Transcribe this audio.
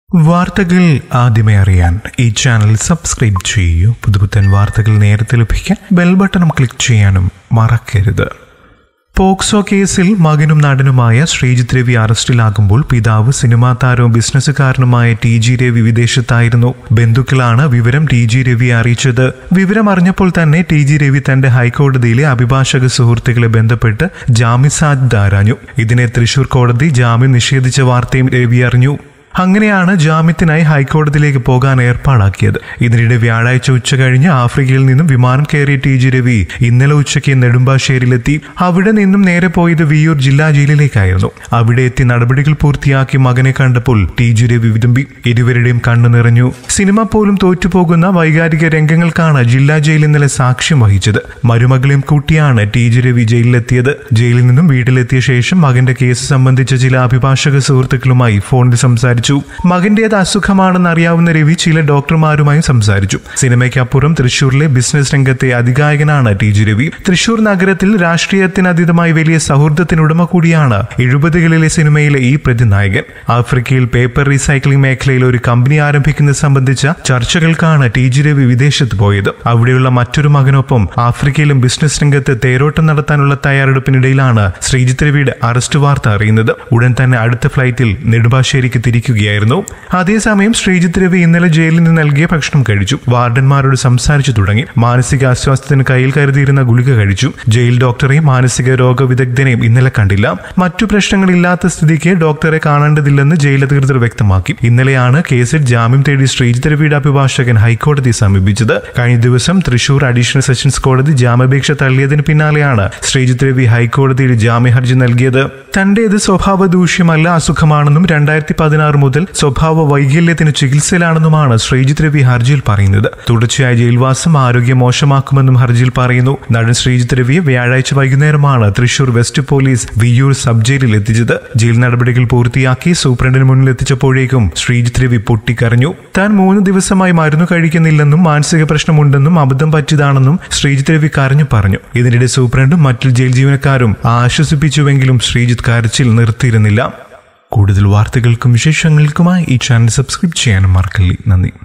വാർത്തകൾ ആദ്യമേ അറിയാൻ ഈ ചാനൽ സബ്സ്ക്രൈബ് ചെയ്യൂ പുതുപുത്തൻ വാർത്തകൾ നേരത്തെ ലഭിക്കാൻ ബെൽ ബട്ടണും ക്ലിക്ക് ചെയ്യാനും മറക്കരുത് പോക്സോ കേസിൽ മകനും നടനുമായ ശ്രീജിത്ത് രവി അറസ്റ്റിലാകുമ്പോൾ പിതാവ് സിനിമാ താരവും ബിസിനസ്സുകാരനുമായ ടി ജി രവി വിദേശത്തായിരുന്നു ബന്ധുക്കളാണ് വിവരം ടി ജി രവിയെ അറിയിച്ചത് വിവരം അറിഞ്ഞപ്പോൾ തന്നെ ടി ജി രവി തന്റെ ഹൈക്കോടതിയിലെ അഭിഭാഷക സുഹൃത്തുക്കളെ ബന്ധപ്പെട്ട് ജാമ്യസാധ്യത ആരാഞ്ഞു ഇതിനെ തൃശൂർ കോടതി ജാമ്യം നിഷേധിച്ച വാർത്തയും രവി അറിഞ്ഞു അങ്ങനെയാണ് ജാമ്യത്തിനായി ഹൈക്കോടതിയിലേക്ക് പോകാൻ ഏർപ്പാടാക്കിയത് ഇതിനിടെ വ്യാഴാഴ്ച ഉച്ച കഴിഞ്ഞ് ആഫ്രിക്കയിൽ നിന്നും വിമാനം കയറിയ ടി ജി രവി ഇന്നലെ ഉച്ചയ്ക്ക് നെടുമ്പാശ്ശേരിയിലെത്തി അവിടെ നിന്നും നേരെ പോയത് വിയൂർ ജില്ലാ ജയിലിലേക്കായിരുന്നു അവിടെ എത്തി നടപടികൾ പൂർത്തിയാക്കി മകനെ കണ്ടപ്പോൾ ടി ജി രവി വിതുമ്പി ഇരുവരുടെയും കണ്ണു നിറഞ്ഞു സിനിമ പോലും തോറ്റുപോകുന്ന വൈകാരിക രംഗങ്ങൾക്കാണ് ജില്ലാ ജയിൽ ഇന്നലെ സാക്ഷ്യം വഹിച്ചത് മരുമകളെയും കൂട്ടിയാണ് ടി ജി രവി ജയിലിലെത്തിയത് ജയിലിൽ നിന്നും വീട്ടിലെത്തിയ ശേഷം മകന്റെ കേസ് സംബന്ധിച്ച ചില അഭിഭാഷക സുഹൃത്തുക്കളുമായി ഫോണിൽ സംസാരിച്ചു മകന്റേത് അസുഖമാണെന്ന് അറിയാവുന്ന രവി ചില ഡോക്ടർമാരുമായും സംസാരിച്ചു സിനിമയ്ക്കപ്പുറം തൃശൂരിലെ ബിസിനസ് രംഗത്തെ അധികായകനാണ് ടി ജി രവി തൃശൂർ നഗരത്തിൽ രാഷ്ട്രീയത്തിനതീതമായി വലിയ സൗഹൃദത്തിനുടമ കൂടിയാണ് എഴുപതുകളിലെ സിനിമയിലെ ഈ പ്രതിനായകൻ ആഫ്രിക്കയിൽ പേപ്പർ റീസൈക്ലിംഗ് മേഖലയിൽ ഒരു കമ്പനി ആരംഭിക്കുന്നത് സംബന്ധിച്ച ചർച്ചകൾക്കാണ് ടി ജി രവി വിദേശത്ത് പോയത് അവിടെയുള്ള മറ്റൊരു മകനൊപ്പം ആഫ്രിക്കയിലും ബിസിനസ് രംഗത്ത് തേരോട്ടം നടത്താനുള്ള തയ്യാറെടുപ്പിനിടയിലാണ് ശ്രീജിത്ത് രവിയുടെ അറസ്റ്റ് വാർത്ത അറിയുന്നത് ഉടൻ തന്നെ അടുത്ത ഫ്ലൈറ്റിൽ നെടുമ്പാശ്ശേരിക്ക് തിരിക്കുകയായിരുന്നു അതേസമയം ശ്രീജിത്ത് രവി ഇന്നലെ ജയിലിൽ നിന്ന് നൽകിയ ഭക്ഷണം കഴിച്ചു വാർഡന്മാരോട് സംസാരിച്ചു തുടങ്ങി മാനസിക അസ്വാസ്ഥ്യത്തിന് കയ്യിൽ കരുതിയിരുന്ന ഗുളിക കഴിച്ചു ജയിൽ ഡോക്ടറെയും മാനസിക രോഗ വിദഗ്ധനെയും ഇന്നലെ കണ്ടില്ല മറ്റു പ്രശ്നങ്ങളില്ലാത്ത സ്ഥിതിക്ക് ഡോക്ടറെ കാണേണ്ടതില്ലെന്ന് ജയിൽ അധികൃതർ വ്യക്തമാക്കി ഇന്നലെയാണ് കേസിൽ ജാമ്യം തേടി ശ്രീജിത്ത് രവിയുടെ അഭിഭാഷകൻ ഹൈക്കോടതിയെ സമീപിച്ചത് കഴിഞ്ഞ ദിവസം തൃശൂർ അഡീഷണൽ സെഷൻസ് കോടതി ജാമ്യാപേക്ഷ തള്ളിയതിന് പിന്നാലെയാണ് ശ്രീജിത്ത് രവി ഹൈക്കോടതിയിൽ ജാമ്യ ഹർജി നൽകിയത് തന്റേത് സ്വഭാവ ദൂഷ്യമല്ല അസുഖമാണെന്നും രണ്ടായിരത്തി പതിനാറ് മുതൽ സ്വഭാവ വൈകല്യത്തിന് ചികിത്സയിലാണെന്നുമാണ് ശ്രീജിത്ത് രവി ഹർജിയിൽ പറയുന്നത് തുടർച്ചയായ ജയിൽവാസം ആരോഗ്യം മോശമാക്കുമെന്നും ഹർജിയിൽ പറയുന്നു നടൻ ശ്രീജിത്ത് രവിയെ വ്യാഴാഴ്ച വൈകുന്നേരമാണ് Thrissur west police Viyyur sub ജയിലിൽ എത്തിച്ചത് ജയിൽ നടപടികൾ പൂർത്തിയാക്കി സൂപ്രണ്ടിന് മുന്നിൽ എത്തിച്ചപ്പോഴേക്കും ശ്രീജിത്ത് രവി പൊട്ടിക്കരഞ്ഞു താൻ മൂന്ന് ദിവസമായി മരുന്ന് കഴിക്കുന്നില്ലെന്നും മാനസിക പ്രശ്നമുണ്ടെന്നും അബദ്ധം പറ്റിയതാണെന്നും ശ്രീജിത്ത് രവി കരഞ്ഞു പറഞ്ഞു ഇതിനിടെ സൂപ്രണ്ടും മറ്റു ജയിൽ ജീവനക്കാരും ആശ്വസിപ്പിച്ചുവെങ്കിലും ശ്രീജിത്ത് കരച്ചിൽ നിർത്തിയിരുന്നില്ല കൂടുതൽ വാർത്തകൾക്കും വിശേഷങ്ങൾക്കുമായി ഈ ചാനൽ സബ്സ്ക്രൈബ് ചെയ്യാനും മറക്കല്ലേ നന്ദി